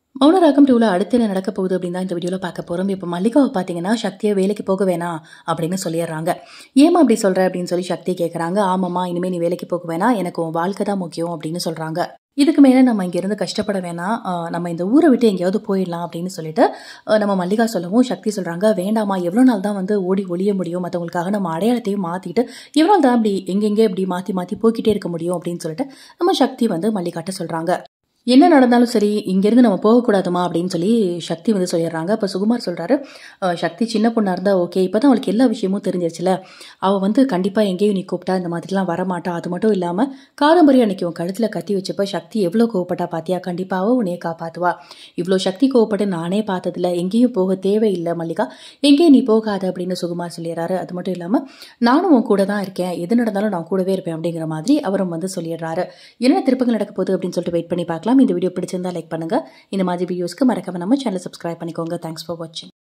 மௌனராகம் டூவில் அடுத்து என்ன நடக்க போகுது அப்படின்னு தான் இந்த வீடியோவில் பார்க்க போகிறோம் இப்போ மல்லிகாவை பார்த்தீங்கன்னா சக்தியை வேலைக்கு போக வேணாம் அப்படின்னு சொல்லிடுறாங்க ஏமா அப்படி சொல்கிற அப்படின்னு சொல்லி சக்தி கேட்குறாங்க ஆமாம்மா இனிமேல் நீ வேலைக்கு போக வேணாம் எனக்கு உன் வாழ்க்கை தான் முக்கியம் அப்படின்னு சொல்கிறாங்க இதுக்கு மேலே நம்ம இங்கேருந்து கஷ்டப்பட வேணாம் ஆஹ் நம்ம இந்த ஊரை விட்டு எங்கேயாவது போயிடலாம் அப்படின்னு சொல்லிட்டு ஆஹ் நம்ம மல்லிகா சொல்லவும் சக்தி சொல்கிறாங்க வேண்டாமா எவ்வளோ நாள் தான் வந்து ஓடி ஒளிய முடியும் மற்றவங்களுக்காக நம்ம அடையாளத்தையும் மாற்றிட்டு எவ்வளோ நாள் தான் இப்படி எங்கெங்கே இப்படி மாற்றி மாற்றி போய்கிட்டே இருக்க முடியும் அப்படின்னு சொல்லிட்டு நம்ம சக்தி வந்து மல்லிகாட்ட சொல்கிறாங்க என்ன நடந்தாலும் சரி இங்கேருந்து நம்ம போகக்கூடாதுமா அப்படின்னு சொல்லி சக்தி வந்து சொல்லிடுறாங்க இப்போ சுகுமார் சொல்கிறாரு சக்தி சின்ன பொண்ணாக இருந்தால் ஓகே இப்போ தான் அவளுக்கு எல்லா விஷயமும் தெரிஞ்சிருச்சுல அவள் வந்து கண்டிப்பாக எங்கேயும் நீ கூப்பிட்டா இந்த மாதிரிலாம் வரமாட்டா அது மட்டும் இல்லாமல் காதம்பரி அன்னைக்கு உன் கழுத்தில் கத்தி வச்சப்ப சக்தி எவ்வளோ கோவப்பட்டா பார்த்தியா கண்டிப்பாக உன்னையே காப்பாற்றுவா இவ்வளோ சக்தி கோவப்பட்டு நானே பார்த்ததில்ல எங்கேயும் போக தேவையில்லை மல்லிகா எங்கேயும் நீ போகாத அப்படின்னு சுகுமார் சொல்லிடுறாரு அது மட்டும் இல்லாமல் நானும் உன் கூட தான் இருக்கேன் எது நடந்தாலும் நான் கூடவே இருப்பேன் அப்படிங்கிற மாதிரி அவரும் வந்து சொல்லிடுறாரு என்ன திருப்பங்கள் நடக்க போகுது அப்படின்னு சொல்லிட்டு வெயிட் பண்ணி பார்க்கலாம் இந்த வீடியோ பிடிச்சிருந்தா லைக் பண்ணுங்க இந்த மாதிரி வீடியோஸ்க்கு மறக்காம நம்ம சேனல் சப்ஸ்கிரைப் பண்ணிக்கோங்க தேங்க்ஸ் ஃபார் வாட்சிங்